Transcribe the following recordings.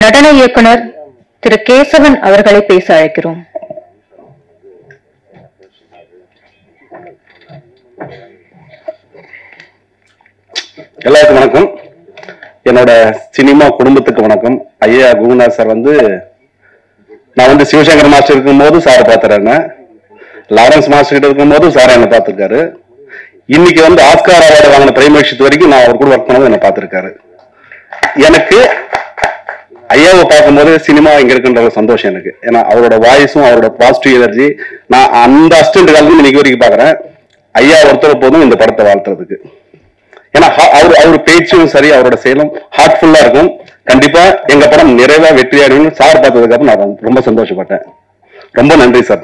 நடன இயக்குனர் திரு கேசவன் அவர்களை பேச அழைக்கிறோம் எல்லாருக்கும் வணக்கம் என்னோட சினிமா குடும்பத்துக்கு வணக்கம் ஐயா குருநாத் சார் வந்து நான் வந்து சிவசங்கர் மாஸ்டர் இருக்கும்போது சார் பார்த்துறேன் லாரன்ஸ் மாஸ்டர் கிட்ட இருக்கும்போது சார் என்னை பார்த்துருக்காரு இன்னைக்கு வந்து ஆஸ்கார் அவார்டு வாங்கின பிரைமேஷத்து வரைக்கும் நான் அவர் கூட ஒர்க் பண்ணது என்னை பார்த்துருக்காரு எனக்கு ஐயாவை பார்க்கும்போது சினிமா இங்க இருக்குன்ற ஒரு சந்தோஷம் எனக்கு ஏன்னா அவரோட வாய்ஸும் அவரோட பாசிட்டிவ் எனர்ஜி நான் அந்த அசிஸ்டன்ட் காலத்துல இன்னைக்கு வரைக்கும் பாக்குறேன் ஐயா ஒருத்தர் போதும் இந்த படத்தை வாழ்த்துறதுக்கு ஏன்னா ஹா- அவர் அவர் பேச்சும் சரி அவரோட செயலும் ஹார்ட்ஃபுல்லா இருக்கும் கண்டிப்பா எங்க படம் நிறைவா வெற்றி அடையும் சார் பார்த்ததுக்கு அப்புறம் நான் ரொம்ப சந்தோஷப்பட்டேன் ரொம்ப நன்றி சார்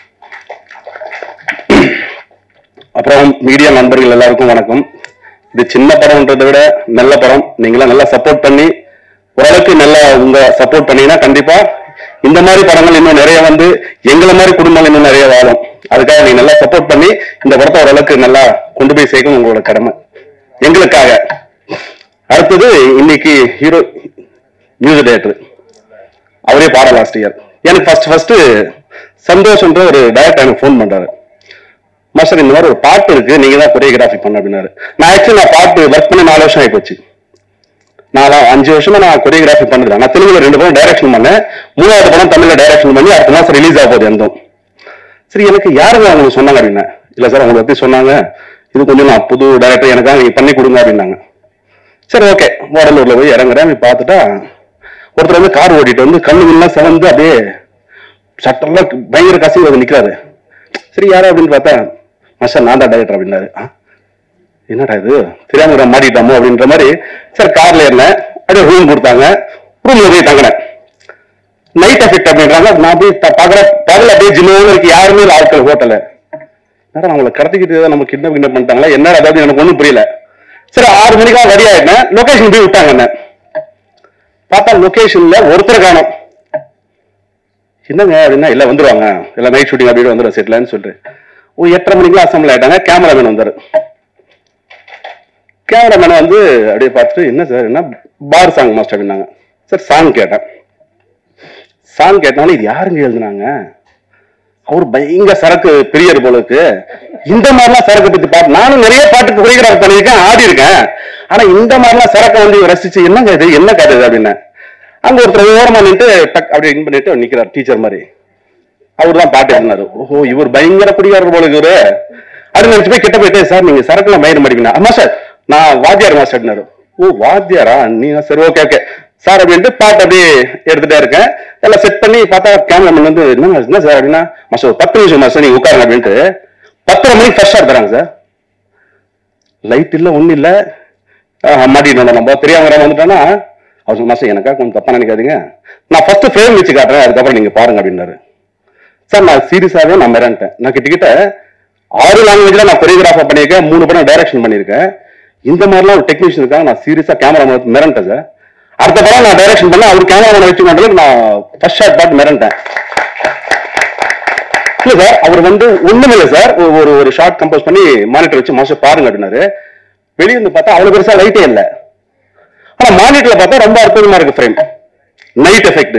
அப்புறம் மீடியா நண்பர்கள் எல்லாருக்கும் வணக்கம் இது சின்ன படம்ன்றதை விட நல்ல படம் நீங்களாம் நல்லா சப்போர்ட் பண்ணி ஓரளவுக்கு நல்லா உங்க சப்போர்ட் பண்ணீங்கன்னா கண்டிப்பா இந்த மாதிரி படங்கள் இன்னும் நிறைய வந்து எங்களை மாதிரி குடும்பங்கள் இன்னும் நிறைய வாழும் அதுக்காக நீங்க நல்லா சப்போர்ட் பண்ணி இந்த படத்தை ஓரளவுக்கு நல்லா கொண்டு போய் சேர்க்கணும் உங்களோட கடமை எங்களுக்காக அடுத்தது இன்னைக்கு ஹீரோ மியூசிக் டைரக்டர் அவரே பாட லாஸ்ட் இயர் எனக்கு ஃபர்ஸ்ட் ஃபர்ஸ்ட் சந்தோஷன்ற ஒரு டைரக்டர் எனக்கு ஃபோன் பண்றாரு மாஸ்டர் இந்த மாதிரி ஒரு பாட்டு இருக்கு நீங்க தான் கொரியோகிராஃபி பண்ண அப்படின்னாரு நான் ஆக்சுவலி நான் பாட்டு ஒர்க் பண்ண நாலு வருஷம் ஆயிப்போச்சு நான் அஞ்சு வருஷமா நான் கொரியோகிராஃபி பண்ணிருக்கேன் நான் தெலுங்குல ரெண்டு படம் டைரக்ஷன் பண்ணேன் மூணாவது படம் தமிழ்ல டைரக்ஷன் பண்ணி அடுத்த மாசம் ரிலீஸ் ஆக போகுது எந்தம் சரி எனக்கு யாருங்க அவங்க சொன்னாங்க அப்படின்னா இல்ல சார் உங்களை பத்தி சொன்னாங்க இது கொஞ்சம் நான் புது டைரக்டர் எனக்காக நீங்க பண்ணி கொடுங்க அப்படின்னாங்க சரி ஓகே வடலூர்ல போய் இறங்குறேன் போய் பார்த்துட்டா ஒருத்தர் வந்து கார் ஓட்டிட்டு வந்து கண்ணு முன்னெல்லாம் செவந்து அப்படியே சட்டெல்லாம் பயங்கர கசி வந்து நிக்கிறாரு சரி யாரு அப்படின்னு பார்த்தா மாஸ்டர் நான் தான் டைரக்டர் அப்படின்னாரு "ஆ, என்னடா இது தெரியாம நான் மாட்டிட்டோமோ அப்படின்ற மாதிரி சரி கார்ல ஏறினேன் அப்படியே ரூம் கொடுத்தாங்க ரூம்ல போய் தங்கினேன் நைட் எஃபெக்ட் அப்படின்றாங்க நான் போய் த- பகல பகல அப்படியே ஜில்லோன்னு இருக்கு யாருமே இல்லை ஆட்கள் ஹோட்டல மேடம் அவங்களை கடத்திக்கிட்டு ஏதோ நம்ம கிட்னாப் கிட்னாப் பண்ணிட்டாங்களா என்ன அதாவது எனக்கு ஒண்ணும் புரியல சரி ஆறு மணிக்கா ரெடி ஆயிட்டேன் லொகேஷன் போய் விட்டாங்க என்ன பார்த்தா லொகேஷன்ல ஒருத்தர் காணோம் என்னங்க அப்படின்னா இல்ல வந்துருவாங்க இல்ல நைட் ஷூட்டிங் அப்படியே வந்துடும் செட்லன்னு சொல்லிட்டு ஒரு எட்டரை மணிக்கெல்லாம் அசம்பிள் ஆயிட்டாங்க கேமராமேன் வந்தாரு கேமராமேன் வந்து அப்படியே பார்த்துட்டு என்ன சார் என்ன பார் சாங் மாஸ்டர் அப்படின்னாங்க சார் சாங் கேட்டேன் சாங் கேட்டாலும் இது யாருங்க எழுதுனாங்க அவர் பயங்கர சரக்கு பிரியர் போல இருக்கு இந்த மாதிரிலாம் சரக்கு பத்தி பாட்டு நானும் நிறைய பாட்டுக்கு கொரியோகிராஃப் பண்ணியிருக்கேன் ஆடி இருக்கேன் ஆனா இந்த மாதிரிலாம் சரக்கு வந்து இவர் ரசிச்சு என்னங்க இது என்ன கதை இது அப்படின்னு அங்க ஒருத்தர் ஓரமா நின்று டக் அப்படி இன் பண்ணிட்டு அவர் நிக்கிறார் டீச்சர் மாதிரி அவர் தான் பாட்டு எழுதினாரு ஓஹோ இவர் பயங்கர குடிகாரர் போல இவரு அது நினைச்சு போய் கிட்ட போயிட்டு சார் நீங்க சரக்குல மயிர் மாட்டீங்கன்னா ஆமா சார் நான் வாத்தியார் மாஸ்டர்னாரு ஓ வாத்தியாரா நீங்க சரி ஓகே ஓகே சார் அப்படின்ட்டு பாட்டு அப்படியே எடுத்துட்டே இருக்கேன் எல்லாம் செட் பண்ணி பார்த்தா கேமராமேன் வந்து என்ன என்ன சார் அப்படின்னா மாஸ்டர் ஒரு பத்து நிமிஷம் மாஸ்டர் நீங்க உட்காருங்க அப்படின்ட்டு பத்தரை மணிக்கு ஃபர்ஸ்ட் ஷாட் தராங்க சார் லைட் இல்ல ஒண்ணு இல்ல ஆஹ், மாட்டிட்டோம் நம்ம தெரியாம வராம வந்துட்டோம்னா அவர் சொன்ன மாஸ்டர் எனக்கா கொஞ்சம் தப்பா நினைக்காதீங்க நான் ஃபர்ஸ்ட் ஃப்ரேம் வச்சு காட்டுறேன் அதுக்கப்புறம் நீங்க பாருங்க அப்படின்னாரு சார் நான் சீரியஸாவே நான் மிரண்டேன் நான் கிட்டக்கிட்ட ஆறு லாங்குவேஜ்ல நான் கொரியோகிராஃபர் பண்ணியிருக்கேன் மூணு படம் டைரக்ஷன் பண்ணியிருக்கேன் இந்த மாதிரிலாம் ஒரு டெக்னீஷியனுக்காக நான் சீரியஸா கேமரா மிரண்டேன் சார் அடுத்த படம் நான் டைரக்ஷன் பண்ண அவர் கேமரா வச்சு பண்றதுக்கு நான் ஃபர்ஸ்ட் ஷாட் பார்த்து மிரண்டேன் இல்ல சார் அவர் வந்து ஒண்ணுமே இல்ல சார் ஒரு- ஒரு ஒரு ஷார்ட் கம்போஸ் பண்ணி மானிட்டர் வச்சு மாஸ்டர் பாருங்க அப்படின்னாரு வெளிய வந்து பார்த்தா அவ்வளவு பெருசா லைட்டே இல்ல ஆனா மானிட்டர்ல பார்த்தா ரொம்ப அற்புதமா இருக்கு ஃப்ரேம் நைட் எஃபெக்ட்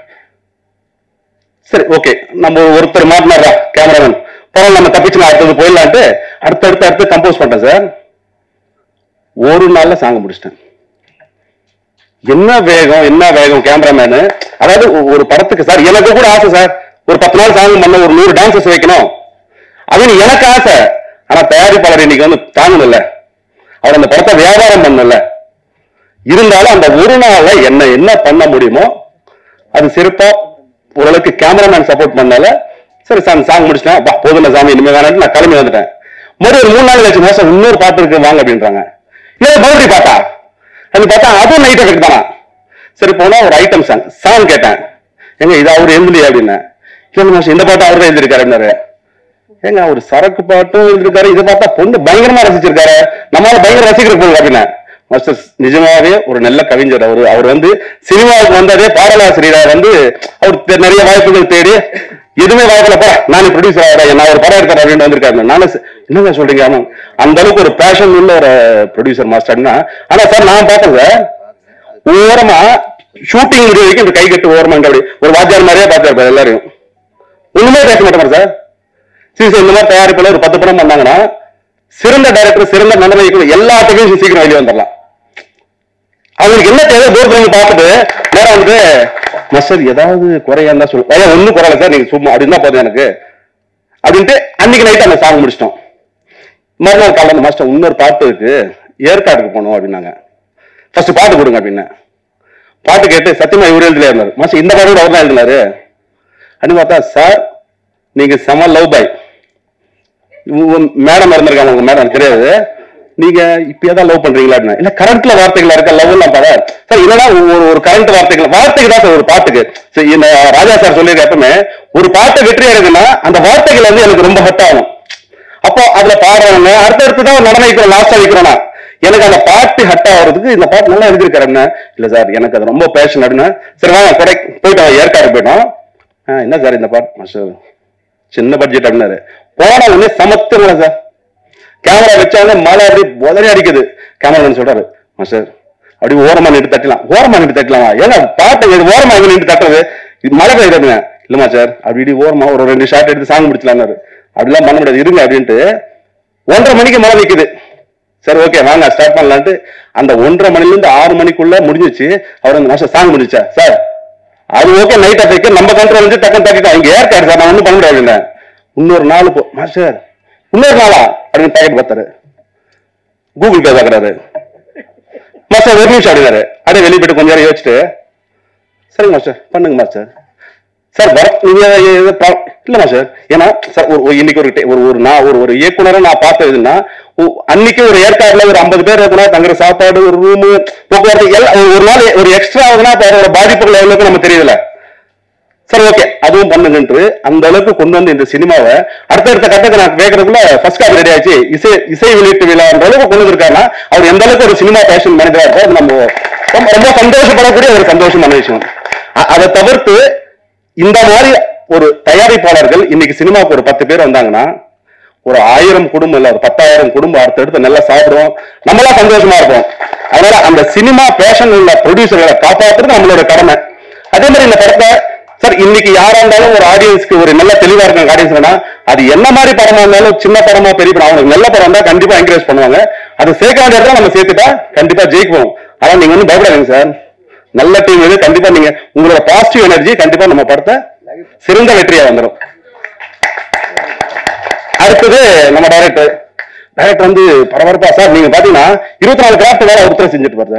சரி ஓகே நம்ம ஒருத்தர் மாட்டினாரா கேமராமேன் பரவாயில்ல நம்ம தப்பிச்சு நான் அடுத்தது போயிடலான்ட்டு அடுத்து அடுத்து அடுத்து கம்போஸ் பண்ணிட்டேன் சார் ஒரு நாள்ல சாங்க முடிச்சிட்டேன் என்ன வேகம் என்ன வேகம் கேமராமேனு அதாவது ஒ- ஒரு படத்துக்கு சார் எனக்கு கூட ஆசை சார் ஒரு பத்து நாள் சாங் பண்ண ஒரு நூறு டான்சஸ் வைக்கணும் அப்படின்னு எனக்கு ஆசை ஆனா தயாரிப்பாளர் இன்னைக்கு வந்து தாங்கணும்ல அவர் அந்த படத்தை வியாபாரம் பண்ணல இருந்தாலும் அந்த ஒரு நாள்ல என்ன என்ன பண்ண முடியுமோ அது சிறப்பா ஓரளவுக்கு கேமராமேன் சப்போர்ட் பண்ணால சரி சாங் சாங் முடிச்சிட்டேன் அப்பா போதும் சாமி இனிமே வேணாட்டு நான் கிளம்பி வந்துட்டேன் மறுபடியும் ஒரு மூணு நாள் கழிச்சு மாசம் இன்னொரு பாட்டு இருக்கு வாங்க அப்படின்றாங்க இல்ல மறுபடியும் பாட்டா அது பார்த்தா அதுவும் நைட் எஃபெக்ட் தானா சரி போனா ஒரு ஐட்டம் சாங் சாங் கேட்டேன் எங்க இது அவர் எழுதலையே அப்படின்னு இல்ல மாசம் இந்த பாட்டு அவர் தான் எழுதிருக்காரு அப்படின்னாரு ஏங்க அவர் சரக்கு பாட்டும் எழுதிருக்காரு இதை பார்த்தா பொண்ணு பயங்கரமா ரசிச்சிருக்காரு நம்மளால பயங்கர ரசிக்கிற போகுது அப்படின்னு மாஸ்டர் நிஜமாவே ஒரு நல்ல கவிஞர் அவர் அவர் வந்து சினிமாவுக்கு வந்ததே பாடலாசிரியரா வந்து அவர் தெ- நிறைய வாய்ப்புகள் தேடி எதுவுமே வாய்ப்புல பா நான் ப்ரொடியூசர் ஆகிறேன் நான் ஒரு படம் எடுக்கிறேன் அப்படின்னு வந்திருக்காரு நானும் ச- என்னங்க சொல்றீங்க ஆமா அந்த அளவுக்கு ஒரு பேஷன் உள்ள ஒரு ப்ரொடியூசர் மாஸ்டர்னா ஆனா சார் நான் பார்த்தேன் சார் ஓரமா ஷூட்டிங் முடிவு வரைக்கும் இந்த கை கட்டு ஓரமா அப்படி ஒரு வாத்தியார் மாதிரியே பார்த்தாரு எல்லாரையும் ஒண்ணுமே பேச மாட்டோம் சார் சரி சார் இந்த மாதிரி தயாரிப்புல ஒரு பத்து படம் பண்ணாங்கன்னா சிறந்த டைரக்டர் சிறந்த நடன இயக்குனர் எல்லா டெக்னீஷியன் சீக்கிரம் வெளியே வந்துடலாம் அவங்களுக்கு என்ன தேவை போர் பண்ணி பார்த்துட்டு நேரம் வந்து மாஸ்டர் ஏதாவது குறையா இருந்தா சொல்லு ஐயா ஒண்ணும் குறையல சார் நீங்க சும்மா அப்படின்னா போதும் எனக்கு அப்படின்ட்டு அன்னைக்கு நைட் அந்த சாங் முடிச்சிட்டோம் மறுநாள் காலையில் மாஸ்டர் இன்னொரு பாட்டு இருக்கு ஏற்காடுக்கு போகணும் அப்படின்னாங்க ஃபர்ஸ்ட் பாட்டு கொடுங்க அப்படின்னு பாட்டு கேட்டு சத்தியமா இவர் எழுதிலே இருந்தாரு மாஸ்டர் இந்த பாட்டு கூட அவர் தான் எழுதினாரு அப்படின்னு பார்த்தா சார் நீங்க செம லவ் பாய் மேடம் இருந்திருக்காங்க உங்க மேடம் தெரியாது நீங்க இப்பயாதான் லவ் பண்றீங்களா அப்படின்னா இல்ல கரண்ட்ல வார்த்தைகள் இருக்க லவ் எல்லாம் பாரு சார் இல்லைன்னா ஒரு ஒரு கரண்ட் வார்த்தைகள் வார்த்தைக்கு தான் சார் ஒரு பாட்டுக்கு சரி, இந்த ராஜா சார் சொல்லியிருக்க எப்பவுமே ஒரு பாட்டு வெற்றி அடையுதுன்னா அந்த வார்த்தைகள் வந்து எனக்கு ரொம்ப ஹட் ஆகும் அப்போ அதுல பாடுறவங்க அடுத்தடுத்து தான் நடனம் வைக்கிறோம் லாஸ்டா வைக்கிறோம்னா எனக்கு அந்த பாட்டு ஹட் ஆகிறதுக்கு இந்த பாட்டு நல்லா எழுதியிருக்காரு என்ன இல்ல சார் எனக்கு அது ரொம்ப பேஷன் அப்படின்னா சரி வாங்க கொடை போயிட்டோம் ஏற்காடு போயிட்டோம் ஆ, என்ன சார் இந்த பாட்டு மாஸ்டர் சின்ன பட்ஜெட் அப்படின்னாரு போன உடனே சமத்துங்களா சார் கேமரா வச்சாலே மழை அப்படி உதறி அடிக்குது கேமரா சொல்றாரு மாஸ்டர் அப்படி ஓரமா நின்று தட்டலாம் ஓரமா நின்று தட்டலாமா ஏன்னா பாட்டு இது ஓரமா எங்க நின்று தட்டுறது இது மழை பெய்யுதுங்க இல்லமா சார் அப்படி இப்படி ஓரமா ஒரு ரெண்டு ஷாட் எடுத்து சாங் முடிச்சலாம்னாரு அப்படிலாம் பண்ண முடியாது இருங்க அப்படின்ட்டு ஒன்றரை மணிக்கு மழை நிக்குது சரி ஓகே வாங்க ஸ்டார்ட் பண்ணலான்ட்டு அந்த ஒன்றரை மணில இருந்து ஆறு மணிக்குள்ள முடிஞ்சிச்சு அவர் அந்த மாஸ்டர் சாங் முடிச்சா சார் அது ஓகே நைட் அஃபெக்ட் நம்ம கண்ட்ரோல் வந்து டக்குன்னு தட்டிட்டோம் இங்க ஏற்காடு சார் நான் ஒன்றும் பண்ண முடியாது அப்படின்னேன். இன்னொரு நாள் போ மாஸ்டர் இன்னொரு நாளா அப்படின்னு பேக்கெட் பார்த்தாரு கூகுள் பே பார்க்கறாரு மாஸ்டர் ஒரு நிமிஷம் அப்படின்னாரு அப்படியே வெளியே போயிட்டு கொஞ்ச நேரம் யோசிச்சுட்டு சரிங்க மாஸ்டர் பண்ணுங்க மாஸ்டர் சார் வர நீங்க இது பா- இல்ல மாஸ்டர் ஏன்னா சார் ஒரு ஒரு இன்னைக்கு ஒரு டே- ஒரு ஒரு நான் ஒரு ஒரு இயக்குனரை நான் பார்த்ததுன்னா ஒ- அன்னைக்கு ஒரு ஏற்காடுல ஒரு ஐம்பது பேர் இருக்கணும் தங்குற சாப்பாடு ஒரு ரூமு போக்குவரத்து எல்லாம் ஒரு- ஒரு நாள் ஒரு எக்ஸ்ட்ரா ஆகுதுன்னா அப்ப அதோட பாதிப்புகள் எவ்வளவுக்கு நம்ம தெரியல சரி ஓகே அதுவும் பண்ணுங்கன்ட்டு அந்த அளவுக்கு கொண்டு வந்து இந்த சினிமாவை அடுத்தடுத்த கட்டத்தை நான் கேட்கறதுக்குள்ள ஃபர்ஸ்ட் காப்பி ரெடி ஆச்சு இசை இசை வெளியீட்டு விழான்ற அளவுக்கு கொண்டு வந்திருக்காங்கன்னா அவர் எந்த அளவுக்கு ஒரு சினிமா பேஷன் மனிதரா இருக்கோ அது நம்ம ரொம்ப ரொம்ப சந்தோஷப்படக்கூடிய ஒரு சந்தோஷமான விஷயம் அ- அதை தவிர்த்து இந்த மாதிரி ஒரு தயாரிப்பாளர்கள் இன்னைக்கு சினிமாவுக்கு ஒரு பத்து பேர் வந்தாங்கன்னா ஒரு ஆயிரம் குடும்பம் இல்ல ஒரு பத்தாயிரம் குடும்பம் அடுத்தடுத்து நல்லா சாப்பிடுவோம் நம்மளாம் சந்தோஷமா இருப்போம் அதனால அந்த சினிமா பேஷன் உள்ள ப்ரொடியூசர்களை காப்பாத்துறது நம்மளோட கடமை அதே மாதிரி இந்த படத்தை சார் இன்னைக்கு யாரா இருந்தாலும் ஒரு ஆடியன்ஸ்க்கு ஒரு நல்ல தெளிவா இருக்க ஆடியன்ஸ்னா அது என்ன மாதிரி படமா இருந்தாலும் சின்ன படமா பெரிய படம் அவங்களுக்கு நல்ல படம் இருந்தா கண்டிப்பா என்கரேஜ் பண்ணுவாங்க அது சேர்க்க வேண்டிய இடத்துல நம்ம சேர்த்துட்டா கண்டிப்பா ஜெயிக்குவோம் ஆனா நீங்க ஒன்றும் பயப்படாதீங்க சார் நல்ல டீம் இது கண்டிப்பா நீங்க உங்களோட பாசிட்டிவ் எனர்ஜி கண்டிப்பா நம்ம படத்தை சிறந்த வெற்றியா வந்துடும் அடுத்தது நம்ம டைரக்டர் டைரக்டர் வந்து பரபரப்பா சார் நீங்க பாத்தீங்கன்னா இருபத்தி நாலு கிராஃப்ட் வேலை ஒருத்தர் செஞ்சுட்டு வருது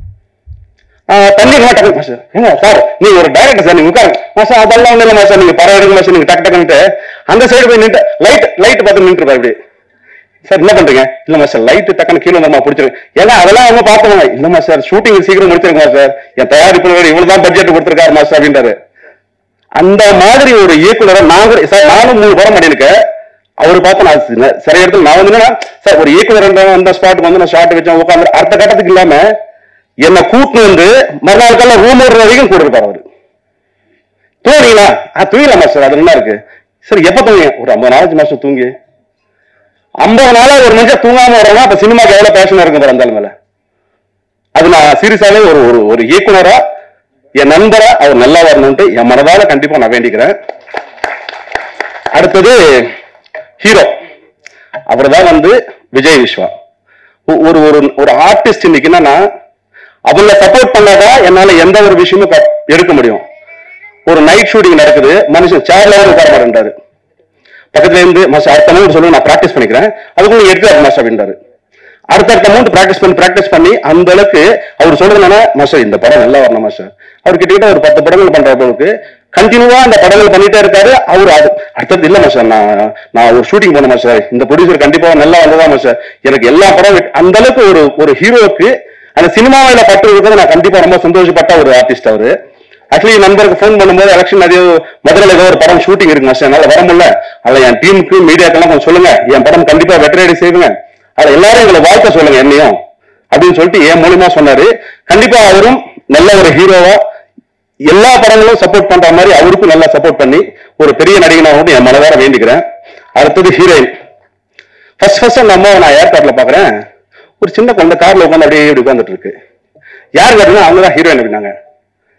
தண்ணி மாட்டேங்க மாஸ்டர் ஏங்க சார் நீங்க ஒரு டைரக்டர் சார் நீங்க உட்காருங்க மாஸ்டர் அதெல்லாம் ஒண்ணு இல்லை மாஸ்டர் நீங்க பரவ எடுங்க மாஸ்டர் நீங்க டக்கு டக்குன்ட்டு அந்த சைடு போய் நின்று லைட் லைட் பார்த்து நின்று இப்படி சார் என்ன பண்றீங்க இல்ல மாஸ்டர் லைட் டக்குன்னு கீழே வந்து பிடிச்சிருங்க ஏன்னா அதெல்லாம் அவங்க பார்த்துவாங்க இல்ல மாஸ்டர் ஷூட்டிங் சீக்கிரம் முடிச்சிருங்க சார் என் தயாரிப்பு இவ்வளவு தான் பட்ஜெட் கொடுத்திருக்காரு மாஸ்டர் அப்படின்றாரு அந்த மாதிரி ஒரு இயக்குனரை நான் கூட சார் நானும் மூணு படம் பண்ணியிருக்கேன் அவர் பார்த்து நான் சின்ன- சில இடத்துல நான் வந்து என்னன்னா சார் ஒரு இயக்குனர் அந்த ஸ்பாட்டுக்கு வந்து நான் ஷார்ட் வச்சேன் உட்காந்து அடுத்த கட்டத்துக்கு இல்லாம என்னை கூட்டு வந்து மறுநாள் கால ரூம் ஓடுற வரைக்கும் கூட இருப்பார் அவர் தூங்குறீங்களா ஆ தூங்கலாம் மாஸ்டர் அது என்ன இருக்கு சரி எப்ப தூங்குங்க ஒரு ஐம்பது நாளைக்கு மாஸ்டர் தூங்கி ஐம்பது நாளா ஒரு மனுஷன் தூங்காம வரணும் அப்ப சினிமாக்கு எவ்வளவு பேஷன் இருக்கும் பாரு அந்த ஆளு மேல அது நான் சீரியஸாவே ஒரு ஒரு ஒரு இயக்குனரா என் நண்பரா அவர் நல்லா வரணும்ட்டு என் மனதால கண்டிப்பா நான் வேண்டிக்கிறேன் அடுத்தது ஹீரோ அவர்தான் வந்து விஜய் விஸ்வா ஒ- ஒரு ஒரு ஒரு ஆர்டிஸ்ட் இன்னைக்கு என்னன்னா அவங்கள சப்போர்ட் பண்ணாதான் என்னால எந்த ஒரு விஷயமும் க- எடுக்க முடியும் ஒரு நைட் ஷூட்டிங் நடக்குது மனுஷன் சேர்ல உட்கார மாட்டேன்றாரு பக்கத்துல இருந்து மாஸ்டர் அடுத்த அமௌண்ட் சொல்லுங்க நான் ப்ராக்டிஸ் பண்ணிக்கிறேன் அதுக்குள்ள எடுத்து மாஸ்டர் அப்படின்றாரு அடுத்தடுத்த அமௌண்ட் ப்ராக்டிஸ் பண்ணி ப்ராக்டிஸ் பண்ணி அந்த அளவுக்கு அவர் சொல்றது என்னன்னா மாஸ்டர் இந்த படம் நல்லா வரணும் மாஸ்டர் அவர் கிட்டத்தட்ட ஒரு பத்து படங்கள் பண்ற அளவுக்கு கண்டினியூவா அந்த படங்கள் பண்ணிட்டே இருக்காரு அவர் அது அடுத்தது இல்ல மாஸ்டர் நான் நான் ஒரு ஷூட்டிங் போனேன் மாஸ்டர் இந்த ப்ரொடியூசர் கண்டிப்பா நல்லா வந்ததா மாஸ்டர் எனக்கு எல்லா படம் விட்டு- அந்த அளவுக்கு ஒரு ஒரு ஹீரோவுக்கு அந்த சினிமாவில பட்டு இருக்கிறது நான் கண்டிப்பா ரொம்ப சந்தோஷப்பட்ட ஒரு ஆர்டிஸ்ட் அவரு ஆக்சுவலி நண்பருக்கு ஃபோன் பண்ணும்போது எலெக்ஷன் நிறைய மதுரையில் ஏதோ ஒரு படம் ஷூட்டிங் இருக்கு மாஸ்டர் என்னால வர முடியல அதில் என் டீமுக்கு மீடியாக்கெல்லாம் கொஞ்சம் சொல்லுங்க என் படம் கண்டிப்பா வெற்றியடை செய்வுங்க அதில் எல்லாரும் எங்களை வாழ்க்கை சொல்லுங்க என்னையும் அப்படின்னு சொல்லிட்டு என் மூலியமா சொன்னாரு கண்டிப்பா அவரும் நல்ல ஒரு ஹீரோவா எல்லா படங்களும் சப்போர்ட் பண்ற மாதிரி அவருக்கும் நல்லா சப்போர்ட் பண்ணி ஒரு பெரிய நடிகனாகவும் என் மனதார வேண்டிக்கிறேன் அடுத்தது ஹீரோயின் ஃபர்ஸ்ட் ஃபர்ஸ்ட் அந்த அம்மாவை நான் ஏர்போர்ட்ல பாக்குறேன் ஒரு சின்ன குழந்தை கார்ல உட்காந்து அப்படியே இப்படி உட்காந்துட்டு இருக்கு யார் கேட்டீங்கன்னா அவங்க தான் ஹீரோயின் அப்படின்னாங்க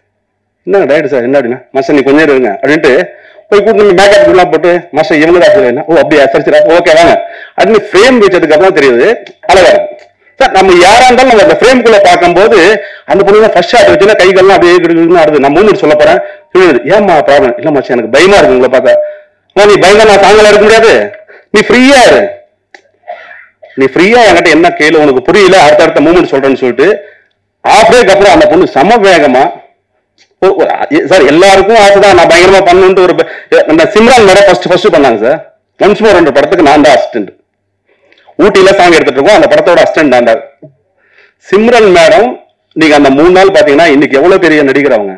என்ன ரைட் சார் என்ன அப்படின்னா மாஸ்டர் நீ கொஞ்சம் இருங்க அப்படின்ட்டு போய் கூட்டு மேக்கப் எல்லாம் போட்டு மாஸ்டர் இவங்க தான் சார் என்ன ஓ அப்படியா சரி சரி ஓகே வாங்க அப்படின்னு ஃப்ரேம் வச்சதுக்கு அப்புறம் தெரியுது அழகா இருக்கு சார் நம்ம யாரா இருந்தாலும் நம்ம அந்த ஃப்ரேம்குள்ள பார்க்கும்போது அந்த பொண்ணு ஃபர்ஸ்ட் ஷாட் வச்சுன்னா கைகள்லாம் அப்படியே கிடுக்குன்னு ஆடுது நான் மூணு சொல்ல போறேன் சொல்லுது ஏம்மா ப்ராப்ளம் இல்ல மச்சான் எனக்கு பயமா இருக்கு உங்களை பார்த்தா அம்மா, நீ பயந்தா நான் தாங்கல இருக்க முடியாது நீ ஃப்ரீயா இரு நீ ஃப்ரீயா என்கிட்ட என்ன கேளு உனக்கு புரியல அடுத்தடுத்த மூமெண்ட் சொல்றேன்னு சொல்லிட்டு ஆஃப் டேக்கு அப்புறம் அந்த பொண்ணு சம வேகமா ஒ- ஒ- எ- சார் எல்லாருக்கும் ஆசைதான் நான் பயங்கரமா பண்ணணும்ட்டு ஒரு ப- எ- நம்ம சிம்ரான் மேடம் ஃபர்ஸ்ட் ஃபர்ஸ்ட் பண்ணாங்க சார் ஒன்ஸ் மோர் என்ற படத்துக்கு நான் தான் அசிஸ்டன்ட் ஊட்டியில சாங் எடுத்துட்டு இருக்கோம் அந்த படத்தோட அசிஸ்டன்ட் நான் தான் சிம்ரன் மேடம் நீங்க அந்த மூணு நாள் பாத்தீங்கன்னா இன்னைக்கு எவ்வளவு பெரிய நடிகர் அவங்க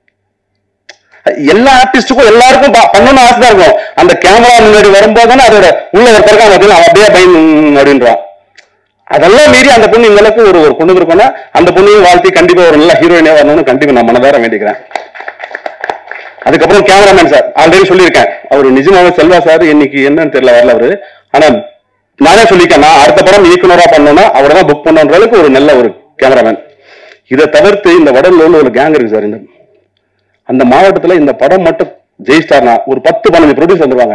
எல்லா ஆர்டிஸ்டுக்கும் எல்லாருக்கும் பா- பண்ணணும்னு ஆசை தான் இருக்கும் அந்த கேமரா முன்னாடி வரும்போது தானே அதோட உள்ள ஒருத்தருக்கா பார்த்தீங்கன்னா அவன் அப்படியே பயன் அப்படின்றான் அதெல்லாம் மீறி அந்த பொண்ணு இந்த அளவுக்கு ஒரு ஒரு கொண்டு இருக்கோம்னா அந்த பொண்ணையும் வாழ்த்தி கண்டிப்பா ஒரு நல்ல ஹீரோயினே வரணும்னு கண்டிப்பா நான் மனதார வேண்டிக்கிறேன் அதுக்கப்புறம் கேமராமேன் சார் ஆல்ரெடி சொல்லியிருக்கேன் அவர் நிஜமாவே செல்வா சார் இன்னைக்கு என்னன்னு தெரியல வரல அவரு ஆனா நானே சொல்லியிருக்கேன் நான் அடுத்த படம் இயக்குனரா பண்ணணும்னா அவரை தான் புக் பண்ணுன்ற அளவுக்கு ஒரு நல்ல ஒரு கேமராமேன் இதை தவிர்த்து இந்த வடலூர்ல ஒரு கேங் இருக்கு சார் இந்த அந்த மாவட்டத்துல இந்த படம் மட்டும் ஜெயிஸ்டார்னா ஒரு பத்து பதினஞ்சு ப்ரொடியூஸ் வந்துருவாங்க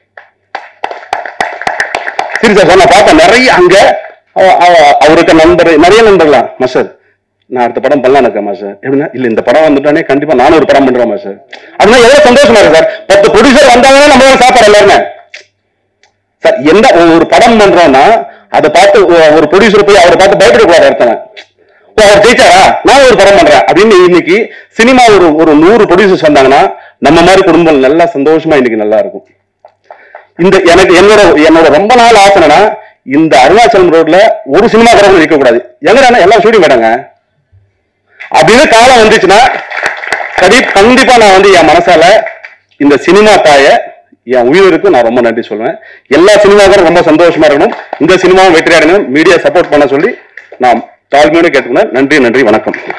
சரி சார் நான் பார்த்தேன் நிறைய அங்க அவ- அவ- அவருக்கு நண்பர் நிறைய நண்பர்களா மாஸ்டர் நான் அடுத்த படம் பண்ணலாம் இருக்கேன் மாஸ்டர் எப்படின்னா இல்ல இந்த படம் வந்துட்டானே கண்டிப்பா நானும் ஒரு படம் பண்றேன் மாஸ்டர் அதனால எவ்வளவு சந்தோஷமா இருக்கு சார் பத்து ப்ரொடியூசர் வந்தாங்கன்னா நம்ம தான் சாப்பாடு எல்லாருமே சார் எந்த ஒரு படம் பண்றோம்னா அதை பார்த்து ஒ- ஒரு ப்ரொடியூசர் போய் அவரை பார்த்து பயப்படக்கூடாது ஒருத்தவன் ஓ அவர் ஜெயிச்சாரா நான் ஒரு படம் பண்றேன் அப்படின்னு இன்னைக்கு சினிமா ஒரு ஒரு நூறு ப்ரொடியூசர்ஸ் வந்தாங்கன்னா நம்ம மாதிரி குடும்பம் நல்லா சந்தோஷமா இன்னைக்கு நல்லா இருக்கும் இந்த எனக்கு என்னோட என்னோட ரொம்ப நாள் ஆசைனா இந்த அருணாச்சலம் ரோட்ல ஒரு சினிமா கடவுள் இருக்க கூடாது எங்கடா எல்லாம் ஷூட்டிங் மாட்டாங்க அப்படின்னு காலம் வந்துச்சுன்னா சரி கண்டிப்பா நான் வந்து என் மனசால இந்த சினிமா தாய என் உயிருக்கு நான் ரொம்ப நன்றி சொல்லுவேன் எல்லா சினிமாவும் ரொம்ப சந்தோஷமா இருக்கணும் இந்த சினிமாவும் வெற்றி அடையணும் மீடியா சப்போர்ட் பண்ண சொல்லி நான் தாழ்மையோட கேட்டுக்கிறேன் நன்றி நன்றி வணக்கம்